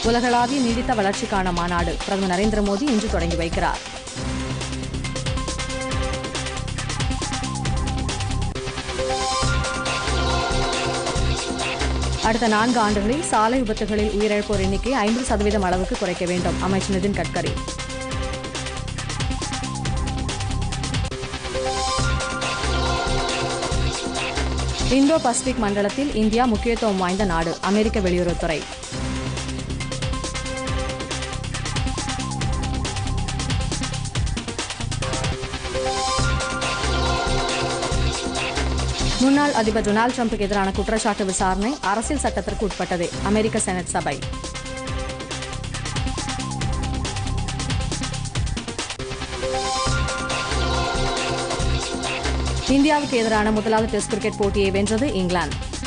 உலகளாவிய நீடித்த வளர்ச்சிக்கான மாநாடு பிரதமர் நரேந்திர மோடி இன்று தொடங்கி வைக்கிறார் அடுத்த நான்கு ஆண்டுகளில் சாலை விபத்துகளில் உயிரிழப்போர் எண்ணிக்கை ஐம்பது சதவீதம் அளவுக்கு குறைக்க வேண்டும் அமைச்சர் நிதின் கட்கரி இந்தோ பசிபிக் மண்டலத்தில் இந்தியா முக்கியத்துவம் வாய்ந்த நாடு அமெரிக்க வெளியுறவுத்துறை முன்னாள் அதிபர் டொனால்டு ட்ரம்புக்கு எதிரான குற்றச்சாட்டு விசாரணை அரசியல் சட்டத்திற்கு உட்பட்டது அமெரிக்க செனட் சபை இந்தியாவுக்கு எதிரான முதலாவது டெஸ்ட் கிரிக்கெட் போட்டியை வென்றது இங்கிலாந்து